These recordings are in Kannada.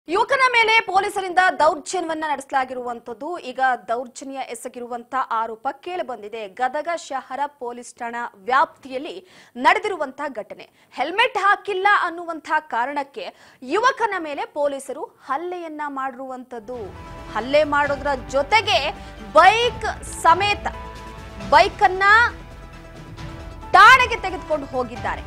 ಯುವಕನ ಮೇಲೆ ಪೊಲೀಸರಿಂದ ದೌರ್ಜನ್ಯವನ್ನ ನಡೆಸಲಾಗಿರುವಂತದ್ದು ಈಗ ದೌರ್ಜನ್ಯ ಎಸಗಿರುವಂತ ಆರೋಪ ಕೇಳಿಬಂದಿದೆ ಗದಗ ಶಹರ ಪೊಲೀಸ್ ಠಾಣಾ ವ್ಯಾಪ್ತಿಯಲ್ಲಿ ನಡೆದಿರುವಂತಹ ಘಟನೆ ಹೆಲ್ಮೆಟ್ ಹಾಕಿಲ್ಲ ಅನ್ನುವಂತಹ ಕಾರಣಕ್ಕೆ ಯುವಕನ ಮೇಲೆ ಪೊಲೀಸರು ಹಲ್ಲೆಯನ್ನ ಮಾಡಿರುವಂತದ್ದು ಹಲ್ಲೆ ಮಾಡೋದ್ರ ಜೊತೆಗೆ ಬೈಕ್ ಸಮೇತ ಬೈಕ್ ಅನ್ನ ಠಾಣೆಗೆ ತೆಗೆದುಕೊಂಡು ಹೋಗಿದ್ದಾರೆ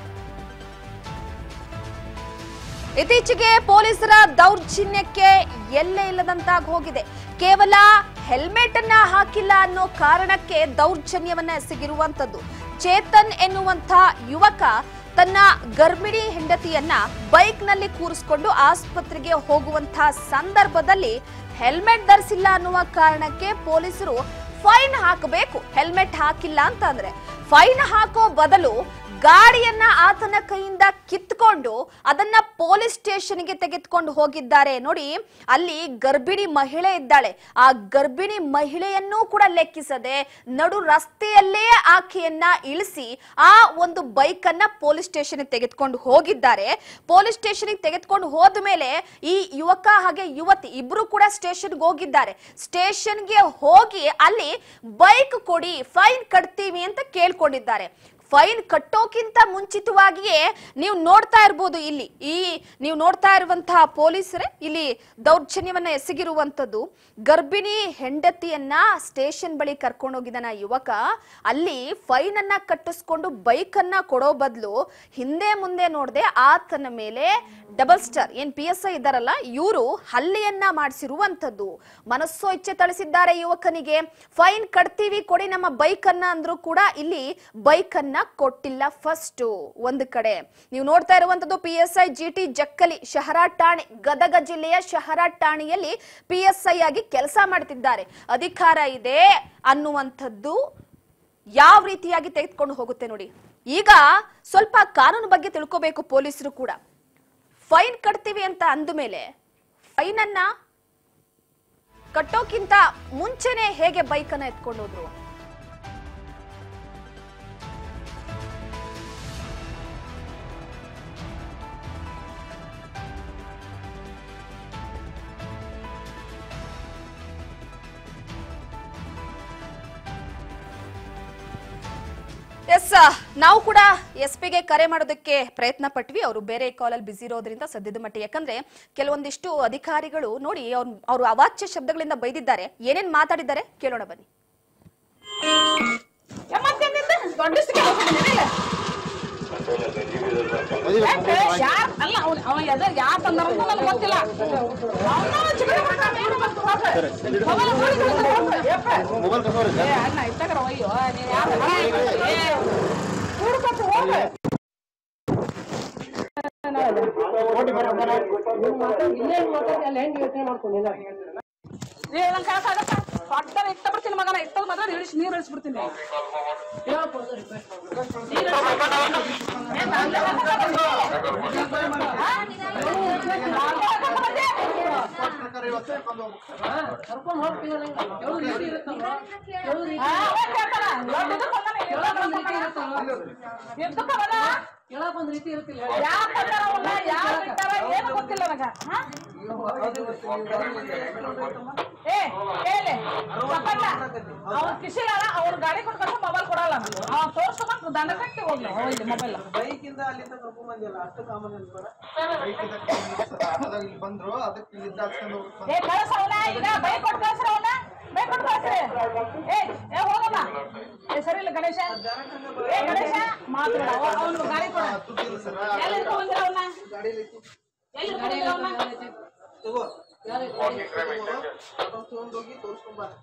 ಇತ್ತೀಚೆಗೆ ಪೊಲೀಸರ ದೌರ್ಜನ್ಯಕ್ಕೆ ಎಲ್ಲೇ ಇಲ್ಲದಂತಾಗಿ ಹೋಗಿದೆ ಕೇವಲ ಹೆಲ್ಮೆಟ್ ಅನ್ನ ಹಾಕಿಲ್ಲ ಅನ್ನೋ ಕಾರಣಕ್ಕೆ ದೌರ್ಜನ್ಯವನ್ನ ಎಸಗಿರುವಂತದ್ದು ಚೇತನ್ ಎನ್ನುವಂತ ಯುವಕ ತನ್ನ ಗರ್ಭಿಣಿ ಹೆಂಡತಿಯನ್ನ ಬೈಕ್ ನಲ್ಲಿ ಕೂರಿಸಿಕೊಂಡು ಆಸ್ಪತ್ರೆಗೆ ಹೋಗುವಂತಹ ಸಂದರ್ಭದಲ್ಲಿ ಹೆಲ್ಮೆಟ್ ಧರಿಸಿಲ್ಲ ಅನ್ನುವ ಕಾರಣಕ್ಕೆ ಪೊಲೀಸರು ಫೈನ್ ಹಾಕಬೇಕು ಹೆಲ್ಮೆಟ್ ಹಾಕಿಲ್ಲ ಅಂತ ಅಂದ್ರೆ ಫೈನ್ ಹಾಕೋ ಬದಲು ಗಾಡಿಯನ್ನ ಆತನ ಕೈಯಿಂದ ಕಿತ್ಕೊಂಡು ಅದನ್ನ ಪೊಲೀಸ್ ಸ್ಟೇಷನ್ಗೆ ತೆಗೆದುಕೊಂಡು ಹೋಗಿದ್ದಾರೆ ನೋಡಿ ಅಲ್ಲಿ ಗರ್ಭಿಣಿ ಮಹಿಳೆ ಇದ್ದಾಳೆ ಆ ಗರ್ಭಿಣಿ ಮಹಿಳೆಯನ್ನೂ ಕೂಡ ಲೆಕ್ಕಿಸದೆ ನಡು ರಸ್ತೆಯಲ್ಲೇ ಆಕೆಯನ್ನ ಇಳಿಸಿ ಆ ಒಂದು ಬೈಕ್ ಅನ್ನ ಪೊಲೀಸ್ ಸ್ಟೇಷನ್ ತೆಗೆದುಕೊಂಡು ಹೋಗಿದ್ದಾರೆ ಪೊಲೀಸ್ ಸ್ಟೇಷನ್ ತೆಗೆದುಕೊಂಡು ಹೋದ ಮೇಲೆ ಈ ಯುವಕ ಹಾಗೆ ಯುವತಿ ಇಬ್ರು ಕೂಡ ಸ್ಟೇಷನ್ಗೆ ಹೋಗಿದ್ದಾರೆ ಸ್ಟೇಷನ್ಗೆ ಹೋಗಿ ಅಲ್ಲಿ ಬೈಕ್ ಕೊಡಿ ಫೈನ್ ಕಟ್ತೀವಿ ಅಂತ ಕೇಳ್ಕೊಂಡಿದ್ದಾರೆ ಫೈನ್ ಕಟ್ಟೋಕ್ಕಿಂತ ಮುಂಚಿತವಾಗಿಯೇ ನೀವು ನೋಡ್ತಾ ಇರ್ಬೋದು ಇಲ್ಲಿ ಈ ನೀವು ನೋಡ್ತಾ ಇರುವಂತಹ ಪೊಲೀಸರೇ ಇಲ್ಲಿ ದೌರ್ಜನ್ಯವನ್ನ ಎಸಗಿರುವಂತದ್ದು ಗರ್ಭಿಣಿ ಹೆಂಡತಿಯನ್ನ ಸ್ಟೇಷನ್ ಬಳಿ ಕರ್ಕೊಂಡೋಗಿದ್ದಾನ ಯುವಕ ಅಲ್ಲಿ ಫೈನ್ ಅನ್ನ ಕಟ್ಟಿಸ್ಕೊಂಡು ಬೈಕ್ ಅನ್ನ ಕೊಡೋ ಬದಲು ಹಿಂದೆ ಮುಂದೆ ನೋಡದೆ ಆತನ ಮೇಲೆ ಡಬಲ್ ಸ್ಟಾರ್ ಏನ್ ಪಿ ಎಸ್ ಐ ಇದ್ದಾರಲ್ಲ ಇವರು ಹಲ್ಲೆಯನ್ನ ಮಾಡಿಸಿರುವಂತದ್ದು ಮನಸ್ಸೋ ಇಚ್ಛೆ ತಳಿಸಿದ್ದಾರೆ ಯುವಕನಿಗೆ ಫೈನ್ ಕಟ್ತೀವಿ ಕೊಡಿ ನಮ್ಮ ಬೈಕ್ ಅನ್ನ ಅಂದ್ರೂ ಕೂಡ ಇಲ್ಲಿ ಬೈಕ್ ಅನ್ನ ಕೊಟ್ಟಿಲ್ಲ ಫಸ್ಟ್ ಒಂದು ಕಡೆ ನೀವು ನೋಡ್ತಾ ಇರುವಂತದ್ದು P S I G T Jakkali ಶಹರ ಠಾಣೆ ಗದಗ ಜಿಲ್ಲೆಯ ಶಹರ ಠಾಣೆಯಲ್ಲಿ ಪಿ ಎಸ್ ಐ ಆಗಿ ಕೆಲಸ ಮಾಡ್ತಿದ್ದಾರೆ ಅಧಿಕಾರ ಇದೆ ಅನ್ನುವಂಥದ್ದು ಯಾವ ರೀತಿಯಾಗಿ ತೆಗೆದುಕೊಂಡು ಹೋಗುತ್ತೆ ನೋಡಿ ಈಗ ಸ್ವಲ್ಪ ಕಾನೂನು ಬಗ್ಗೆ ತಿಳ್ಕೋಬೇಕು ಪೊಲೀಸರು ಕೂಡ ಫೈನ್ ಕಟ್ತೀವಿ ಅಂತ ಅಂದ ಮೇಲೆ ಫೈನ್ ಅನ್ನ ಕಟ್ಟೋಕ್ಕಿಂತ ಮುಂಚೆನೆ ಹೇಗೆ ಬೈಕ್ ಅನ್ನ ಎತ್ಕೊಂಡು ಹೋದ್ರು ಎಸ್ ನಾವು ಕೂಡ ಎಸ್ ಪಿಗೆ ಕರೆ ಮಾಡೋದಕ್ಕೆ ಪ್ರಯತ್ನ ಪಟ್ವಿ ಅವರು ಬೇರೆ ಕಾಲಲ್ಲಿ ಬಿಸಿ ಇರೋದ್ರಿಂದ ಸದ್ಯದ ಮಟ್ಟಿಗೆ ಯಾಕಂದ್ರೆ ಕೆಲವೊಂದಿಷ್ಟು ಅಧಿಕಾರಿಗಳು ನೋಡಿ ಅವ್ರು ಅವರು ಅವಾಚ್ಯ ಶಬ್ದಗಳಿಂದ ಬೈದಿದ್ದಾರೆ ಏನೇನ್ ಮಾತಾಡಿದ್ದಾರೆ ಕೇಳೋಣ ಬನ್ನಿ ಯಾರ್ ಅಲ್ಲ ಅವ್ನು ಅವ ಎದ ಯಾರ್ ತಂದಾರ ಅಂತ ನನಗೆ ಗೊತ್ತಿಲ್ಲ ಅವ್ನು ಚಿಕನ್ ಮಾಡ್ತಾನೆ, ಏನು ಬಂತು ಹೋಗ್ರೆ. ಮೊಬೈಲ್ ನೋಡಿ ಕಳ್ಸ್ತಾರೆ, ಹೋಗ್ರೆ. ಯಪ್ಪ. ಏ, ಅಣ್ಣ ಇತ್ತಾಗರ ಅಯ್ಯೋ ನೀನ್ ಯಾರು ಏ ಕೂಡ್ಕೊಟ್ಟು ಹೋಗ್ರೆ. ಏ, ನಂಗ್ ಕಳ್ಸಾಗತ್ತ? ಪಟ್ಟಣ ಇತ್ತ ಬಿಡ್ತೀನಿ ಮಗನ ಇತ್ತ ಮಾತ್ರ ಇಳಿಸಿ ನೀರು ಇಳಿಸ್ಬಿಡ್ತೀನಿ ನೀರ್ ಇಳಿಸ್ಬಿಡ್ತೀನಿ. ಏ, ನಾನ್ ಅವ್ರ ಗಾಡಿ ಕೊಟ್ಕೊಂಡು ಮೊಬೈಲ್ ಕೊಡಲ್ಲ ಅವ್ನು ತೋರ್ಸ್ಕೊಂಡ್ ದಂಡ ಕಟ್ಟಿ ಹೋಗ್ಲಿ ಹೋಗ್ಲಿ ಮೊಬೈಲ್ ಬೈಕಿಂದ ಅಲ್ಲಿಂದ ಕರ್ಕೊಂಡ್ ಬಂದಿಲ್ಲ ಅಷ್ಟು ಕಾಮನ್ ಅನ್ಸ್ಬೇಡ ಆಟೋದಾಗ ಇಲ್ಲಿ ಬಂದ್ರು ಅದಕ್ಕೆ ಇಲ್ಲಿಂದ ಹಚ್ಕೊಂಡು ಹೋಗ್ಬೇಕು ಏ ಕಳ್ಸವನ ಈಗ ಬೈ ಕೊಟ್ಟು ಕಳ್ಸ್ರ ಅವನ ಬೈ ಕೊಟ್ಟು ಕಳ್ಸ್ರಿ ಏ ಏ ಹೋಗಮ್ಮ ಏ ಸರಿ ಇಲ್ಲ ಗಣೇಶ ಏ ಗಣೇಶ ಮಾತಾಡ ಅವನು ಗಾಡಿ ಕೊಡ ದುಡ್ಡಿಲ್ಲ ಸರ್ ಎಲ್ಲಿ ಇಟ್ಕೊಂಡ್ರ ಅವನ ಗಾಡಿಯಲ್ಲಿ ಎಲ್ಲಿ ಇಟ್ಕೊಂಡ್ರ ಅವನ ತಗೋ ಆಟೋ ತಗೊಂಡ್ ಹೋಗಿ ತೋರ್ಸ್ಕೊಂಡ್ ಬಾ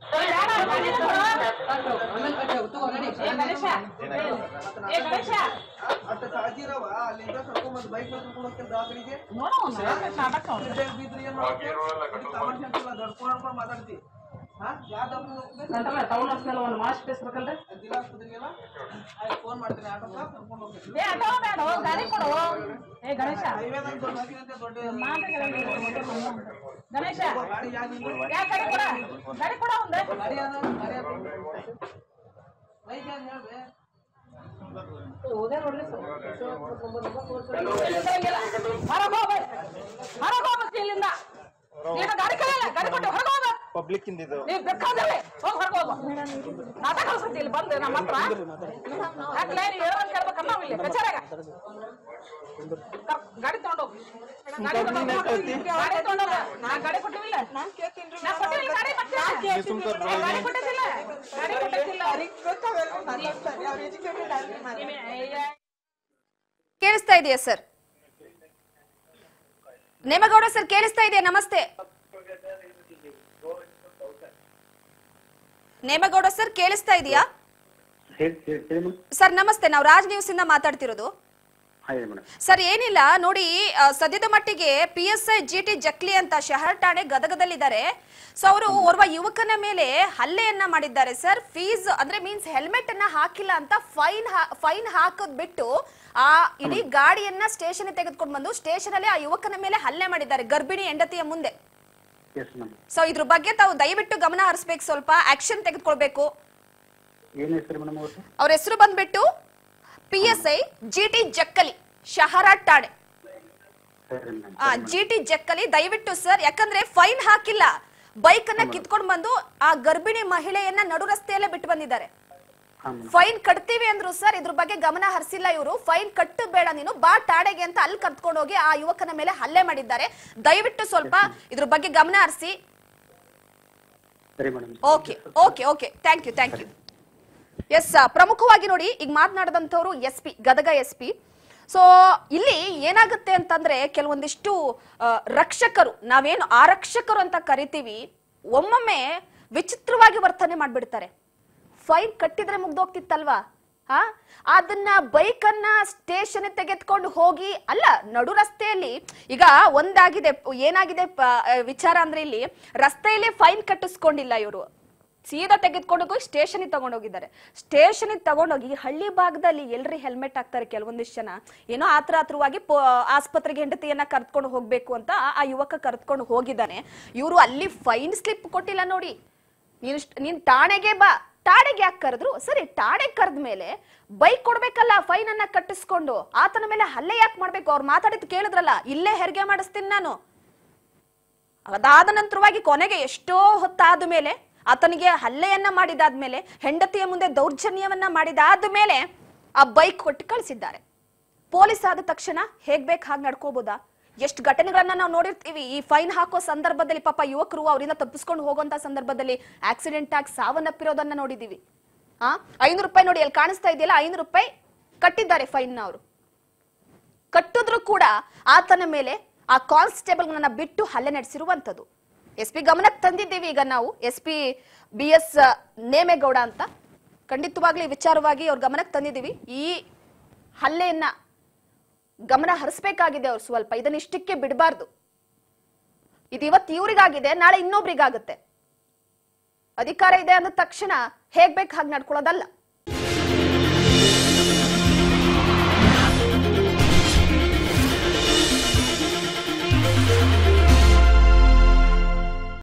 ಏ ಗಣೇಶ ಏ ಗಣೇಶ ಅಷ್ಟು ಕಾಳಜಿ ಇರವ ಅಲ್ಲಿಂದ ಕರ್ಕೊಂಡ್ ಬಂದು ಬೈಕ್ ಮೇಲೆ ಕರ್ಕೊಂಡು ಹೋಗ್ತೀನಿ ದವಾಖಾನಿಗೆ ನೋಡು ಅವ್ನ ನಾಟಕ ಅವ್ನು. ಸಿಡ್ಡಾಗಿ ಬಿದ್ರಿ ಏನ್ ಮಾಡ್ಬೇಕು ಕಾಮನ್ ಸೆನ್ಸ್ ಇಲ್ಲ ದಡ್ಕೊಂಡ್ ಆಡ್ಕೊಂಡ್ ಮಾತಾಡ್ತಿ ಹಾ ಯಾವ ದವಾಖಾನೆ ಹೋಗ್ಬೇಕು ನಂತರ ಟೌನ್ ಹಾಸ್ಪಿಟಲ್ ಒಂದು ಮಾಸ್ ಬೇಸ್ಬೇಕಲ್ರಿ ಜಿಲ್ಲಾ ಆಸ್ಪತ್ರೆಗೆಲ್ಲ ಆಯ್ತು ಫೋನ್ ಮಾಡ್ತೀನಿ ಆಟೋಕ ಕರ್ಕೊಂಡು ಹೋಗ್ತೀನಿ ಏ ಅಟೋ ಬೇಡ ಗಾಡಿ ಕೊಡು ಏ ಗಣೇಶ ಹೈವೇದಾಗ ದೊಡ್ಡ ಹಾಕಿದಂತೆ ದೊಡ್ಡ ಮಾತಾಡ ಗಣೇಶ ಗಾಡಿ ಯಾಕೆ ನಿಂತು ಯಾ ಗಾಡಿ ಕೊಡ ಗಾಡಿ ಕೊಡ ಒಂದೇ ಗಾಡಿ ಯಾವ್ದು? ಗಾಡಿ ಯಾವ್ದು? ಬೈಕ್ ಯಾವ್ದು ಹೇಳ್ಬೆ? ಹೊರಗೆ ಹೋಗ್ಬೇಕು ಹೊರಗೆ ಹೋಗ್ಬೇಕು ಹೋಗ್ತಿ ಇಲ್ಲಿಂದ ನೀನು ಗಾಡಿ ಕೈಯಲ್ಲ ಗಾಡಿ ಕೊಟ್ಟು ಹೊರಗೆ ಹೋಗ ಪಬ್ಲಿಕ್ ಇಂದಿದ್ದು ನೀ ಬೇಕಾದ್ರೆ ಹೋಗ್ ಹೊರಗೆ ಹೋಗು ನಾಟಕ ಕಳ್ಸತ್ತಿ ಇಲ್ಲಿ ಬಂದು ನಮ್ಮ ಹತ್ರ ಯಾಕಲೇ ನೀವು ಹೇಳೋದು ಕೇಳ್ಬೇಕಲ್ಲ ನಾವು ಇಲ್ಲಿ ಕಚೇರಿಯಾಗ ಕರ್- ಗಾಡಿ ತಗೊಂಡೋಗು ಗಾಡಿ ತಗೊಂಡೋಗು ಗಾಡಿ ತಗೊಂಡೋಗು ನಾ ಗಾಡಿ ಕೊಟ್ಟಿವಿಲ್ಲ ನಾ ಕೊಟ್ಟಿವಿಲ್ಲ ಗಾಡಿ ಮತ್ತೆ ಏ, ಗಾಡಿ ಕೊಟ್ಟಿದ್ದಿಲ್ಲ ಗಾಡಿ ಕೊಟ್ಟಿದ್ದಿಲ್ಲ ಕೇಳಿಸ್ತಾ ಇದೆಯಾ ಸರ್ ನೇಮಗೌಡ ಸರ್ ಕೇಳಿಸ್ತಾ ಇದೆಯಾ ನಮಸ್ತೆ ನೇಮಗೌಡ ಸರ್ ಕೇಳಿಸ್ತಾ ಇದೆಯಾ ಹೇಳಿ ಹೇಳಿ ಹೇಳಿ ಮೇಡಮ್ ಸರ್ ನಮಸ್ತೆ ನಾವು ರಾಜ್ ನ್ಯೂಸ್ ಇಂದ ಮಾತಾಡ್ತಿರೋದು ಹಾಂ ಹೇಳಿ ಮೇಡಮ್ ಸರ್ ಏನಿಲ್ಲ ನೋಡಿ ಆ, ಸದ್ಯದ ಮಟ್ಟಿಗೆ P S I G T Jakli ಅಂತ ಶಹರ್ ಠಾಣೆ ಗದಗದಲ್ಲಿದ್ದಾರೆ ಸೊ ಅವರು ಓರ್ವ ಯುವಕನ ಮೇಲೆ ಹಲ್ಲೆಯನ್ನ ಮಾಡಿದ್ದಾರೆ ಸರ್ ಫೀಸ್ ಅಂದ್ರೆ ಮೀನ್ಸ್ ಹೆಲ್ಮೆಟ್ ಅನ್ನ ಹಾಕಿಲ್ಲ ಅಂತ ಫೈನ್ ಫೈನ್ ಹಾಕೋದ್ ಬಿಟ್ಟು ಆ ಇಡೀ ಗಾಡಿಯನ್ನ ಸ್ಟೇಷನ್ ತೆಗೆದುಕೊಂಡು ಬಂದು ಸ್ಟೇಷನ್ ಅಲ್ಲಿ ಆ ಯುವಕನ ಮೇಲೆ ಹಲ್ಲೆ ಮಾಡಿದ್ದಾರೆ ಗರ್ಭಿಣಿ ಹೆಂಡತಿಯ ಮುಂದೆ ಎಸ್ ಮ್ಯಾಮ್ ಸೊ ಇದ್ರ ಬಗ್ಗೆ ತಾವು ದಯವಿಟ್ಟು ಗಮನ ಹರಿಸ್ಬೇಕು ಸ್ವಲ್ಪ ಆಕ್ಷನ್ ತೆಗೆದುಕೊಳ್ಬೇಕು ಏನು ಹೆಸರು ಮೇಡಮ್ ಅವತ್ತು ಅವ್ರ ಹೆಸರು ಬಂದ್ಬಿಟ್ಟು P S I G T Jakkali ಶಹರ ಠಾಣೆ ಸರಿ ಮೇಡಮ್ ಆ ಜಿ ಟಿ ಜಕ್ಕಲಿ ದಯವಿಟ್ಟು ಸರ್ ಯಾಕಂದ್ರೆ ಫೈನ್ ಹಾಕಿಲ್ಲ ಬೈಕ್ ಅನ್ನ ಕಿತ್ಕೊಂಡು ಬಂದು ಆ ಗರ್ಭಿಣಿ ಮಹಿಳೆಯನ್ನ ನಡು ರಸ್ತೆಯಲ್ಲೇ ಬಿಟ್ಟು ಬಂದಿದ್ದಾರೆ ಹಾಂ ಮೇಡಮ್ ಫೈನ್ ಕಟ್ತೀವಿ ಅಂದ್ರು ಸರ್ ಇದ್ರ ಬಗ್ಗೆ ಗಮನ ಹರಿಸಿಲ್ಲ ಇವರು ಫೈನ್ ಕಟ್ಟು ಬೇಡ ನೀನು ಬಾ ಟಾಡೆಗೆ ಅಂತ ಅಲ್ಲಿ ಕರ್ಕೊಂಡು ಹೋಗಿ ಆ ಯುವಕನ ಮೇಲೆ ಹಲ್ಲೆ ಮಾಡಿದ್ದಾರೆ ದಯವಿಟ್ಟು ಸ್ವಲ್ಪ ಇದ್ರ ಬಗ್ಗೆ ಗಮನ ಹರಿಸಿ ಸರಿ madam okay okay okay thank you thank you yes ಪ್ರಮುಖವಾಗಿ ನೋಡಿ ಈಗ ಮಾತನಾಡಿದಂಥವ್ರು S P Gadag S P so ಇಲ್ಲಿ ಏನಾಗುತ್ತೆ ಅಂತಂದ್ರೆ ಕೆಲವೊಂದಿಷ್ಟು ಆ, ರಕ್ಷಕರು ನಾವೇನು ಆರಕ್ಷಕರು ಅಂತ ಕರಿತೀವಿ ಒಮ್ಮೊಮ್ಮೆ ವಿಚಿತ್ರವಾಗಿ ವರ್ತನೆ ಮಾಡ್ಬಿಡ್ತಾರೆ ಫೈನ್ ಕಟ್ಟಿದ್ರೆ ಮುಗ್ದೋಗ್ತಿತ್ತಲ್ವಾ ಹಾ ಅದನ್ನ ಬೈಕ್ ಅನ್ನ ಸ್ಟೇಷನ್ ತೆಗೆದುಕೊಂಡು ಹೋಗಿ ಅಲ್ಲ ನಡು ರಸ್ತೆಯಲ್ಲಿ ಈಗ ಒಂದಾಗಿದೆ ಏನಾಗಿದೆ ಪ- ಆ, ವಿಚಾರ ಅಂದ್ರೆ ಇಲ್ಲಿ ರಸ್ತೆಯಲ್ಲಿ ಫೈನ್ ಕಟ್ಟಿಸ್ಕೊಂಡಿಲ್ಲ ಇವರು ಸೀದಾ ತೆಗೆದುಕೊಂಡು ಹೋಗಿ ಸ್ಟೇಷನಿಗೆ ತಗೊಂಡೋಗಿದ್ದಾರೆ ಸ್ಟೇಷನಿಗೆ ತಗೊಂಡೋಗಿ ಈ ಹಳ್ಳಿ ಭಾಗದಲ್ಲಿ ಎಲ್ರಿ ಹೆಲ್ಮೆಟ್ ಹಾಕ್ತಾರೆ ಕೆಲವೊಂದಿಷ್ಟು ಜನ ಏನೋ ಆತರ ಆತರವಾಗಿ ಪೊ- ಆಸ್ಪತ್ರೆಗೆ ಹೆಂಡತಿಯನ್ನ ಕರ್ಕೊಂಡು ಹೋಗ್ಬೇಕು ಅಂತ ಆ- ಆ ಯುವಕ ಕರೆದುಕೊಂಡು ಹೋಗಿದ್ದಾನೆ ಇವರು ಅಲ್ಲಿ ಫೈನ್ ಸ್ಲಿಪ್ ಕೊಟ್ಟಿಲ್ಲ ನೋಡಿ ನೀನು ಇಷ್ಟ್- ನೀನ್ ಠಾಣೆಗೆ ಬಾ ಠಾಣೆಗೆ ಯಾಕೆ ಕರೆದ್ರು ಸರಿ ಠಾಣೆಗೆ ಕರೆದ ಮೇಲೆ ಬೈಕ್ ಕೊಡ್ಬೇಕಲ್ಲ ಫೈನ್ ಅನ್ನ ಕಟ್ಟಿಸ್ಕೊಂಡು ಆತನ ಮೇಲೆ ಹಲ್ಲೆ ಯಾಕೆ ಮಾಡ್ಬೇಕು ಅವ್ರು ಮಾತಾಡಿದ್ ಕೇಳಿದ್ರಲ್ಲ ಇಲ್ಲೇ ಹೆರಿಗೆ ಮಾಡಿಸ್ತೀನಿ ನಾನು ಅದಾದ ನಂತರವಾಗಿ ಕೊನೆಗೆ ಎಷ್ಟೋ ಹೊತ್ತಾದ ಮೇಲೆ ಆತನಿಗೆ ಹಲ್ಲೆಯನ್ನ ಮಾಡಿದಾದ್ಮೇಲೆ ಹೆಂಡತಿಯ ಮುಂದೆ ದೌರ್ಜನ್ಯವನ್ನ ಮಾಡಿದಾದ ಮೇಲೆ ಆ ಬೈಕ್ ಕೊಟ್ಟು ಕಳಿಸಿದ್ದಾರೆ ಪೊಲೀಸ್ ಆದ ತಕ್ಷಣ ಹೇಗ್ ಬೇಕು ಹಾಗೆ ನಡ್ಕೋಬೋದಾ ಎಷ್ಟು ಘಟನೆಗಳನ್ನ ನಾವು ನೋಡಿರ್ತೀವಿ ಈ ಫೈನ್ ಹಾಕೋ ಸಂದರ್ಭದಲ್ಲಿ ಪಾಪ ಯುವಕರು ಅವರಿಂದ ತಪ್ಪಿಸ್ಕೊಂಡು ಹೋಗುವಂತ ಸಂದರ್ಭದಲ್ಲಿ ಆಕ್ಸಿಡೆಂಟ್ ಆಗಿ ಸಾವನ್ನಪ್ಪಿರೋದನ್ನ ನೋಡಿದೀವಿ ಆ ಐನೂರು ರೂಪಾಯಿ ನೋಡಿ ಅಲ್ಲಿ ಕಾಣಿಸ್ತಾ ಇದೆಯಲ್ಲ ಐನೂರು ರೂಪಾಯಿ ಕಟ್ಟಿದ್ದಾರೆ ಫೈನ್ ಅವರು ಕಟ್ಟಿದ್ರು ಕೂಡ ಆತನ ಮೇಲೆ ಆ ಕಾನ್ಸ್ಟೇಬಲ್ ಬಿಟ್ಟು ಹಲ್ಲೆ ನಡೆಸಿರುವಂತದ್ದು ಎಸ್ ಪಿ ಗಮನಕ್ಕೆ ತಂದಿದ್ದೀವಿ ಈಗ ನಾವು S P B S Nemegowda ಅಂತ ಖಂಡಿತವಾಗ್ಲೂ ಈ ವಿಚಾರವಾಗಿ ಅವ್ರ ಗಮನಕ್ಕೆ ತಂದಿದ್ದೀವಿ ಈ ಹಲ್ಲೆಯನ್ನ ಗಮನ ಹರಿಸ್ಬೇಕಾಗಿದೆ ಅವ್ರು ಸ್ವಲ್ಪ ಇದನ್ನ ಇಷ್ಟಕ್ಕೆ ಬಿಡಬಾರ್ದು ಇದು ಇವತ್ತು ಇವ್ರಿಗಾಗಿದೆ ನಾಳೆ ಇನ್ನೊಬ್ರಿಗಾಗುತ್ತೆ ಅಧಿಕಾರ ಇದೆ ಅಂದ ತಕ್ಷಣ ಹೇಗ್ ಬೇಕು ಹಾಗೆ ನಡ್ಕೊಳ್ಳೋದಲ್ಲ